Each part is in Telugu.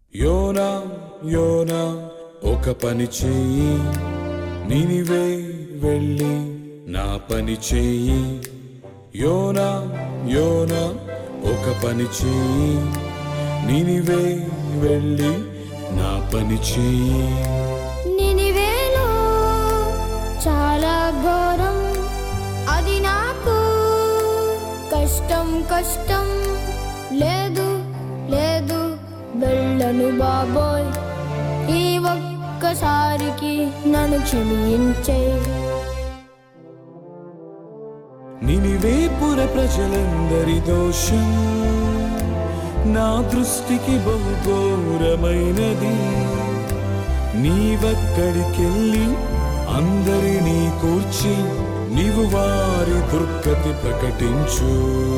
యోనా యోనా ఒక పని చెయ్యి నినివే వెళ్ళి నా పని చెయ్యి యోనా యోనా ఒక పని చెయ్యి నినివే వెళ్ళి నా పని చెయ్యి నినివేలో చాలా ఘోరం అది నాకు కష్టం కష్టం లేదు లేదు వెళ్ళను బాబోయ్ ఈ ఒక్కసారికి నన్ను క్షమించే నినివేపుర ప్రజలందరి దోషం నా దృష్టికి బహుఘోరమైనది నీవక్కడికెళ్ళి అందరినీ కూర్చి నీవు వారి దుర్గతి ప్రకటించు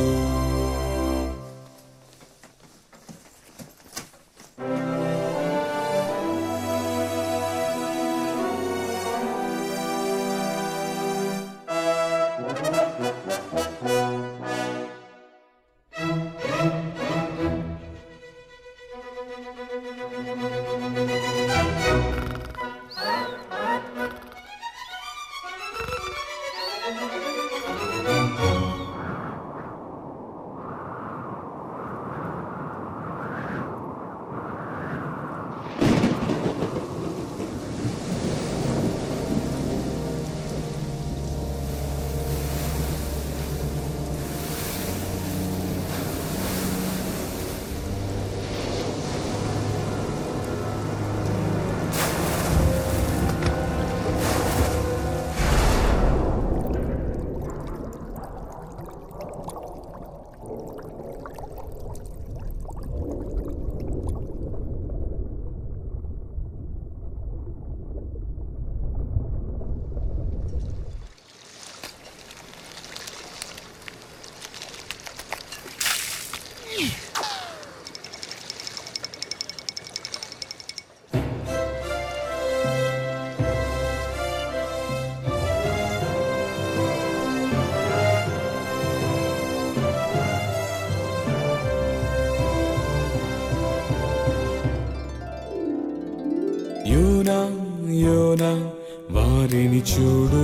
యోనా యోనా వారిని చూడు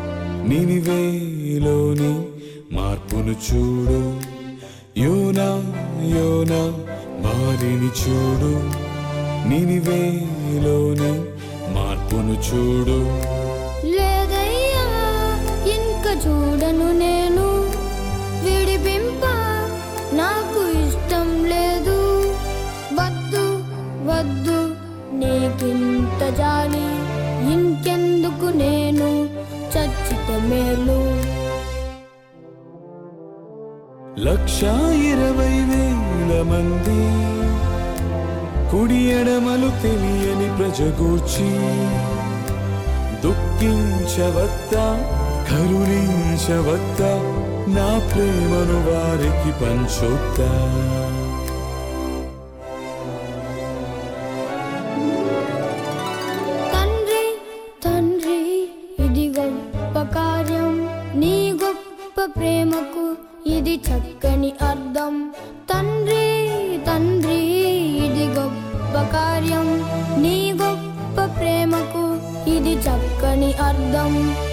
నినివేలోని మార్పును చూడు యోనా యోనా వారిని చూడు నినివేలోని మార్పును చూడు లేదయ్యా ఇంక చూడను నేను విడిపింప నాకు ఇష్టం లేదు వద్దు వద్దు నీకింత జాలి ఇంకెందుకు నేను చచ్చిత మేలు లక్ష ఇరవై వేల మంది కుడి ఎడమలు తెలియని ప్రజగూర్చి దుఃఖించవద్దా కరుణించవద్దా నా ప్రేమను వారికి పంచొద్దా తండ్రి తండ్రి ఇది గొప్ప కార్యం నీ గొప్ప ప్రేమకు ఇది చక్కని అర్థం తండ్రి తండ్రి ఇది గొప్ప కార్యం నీ గొప్ప ప్రేమకు ఇది చక్కని అర్థం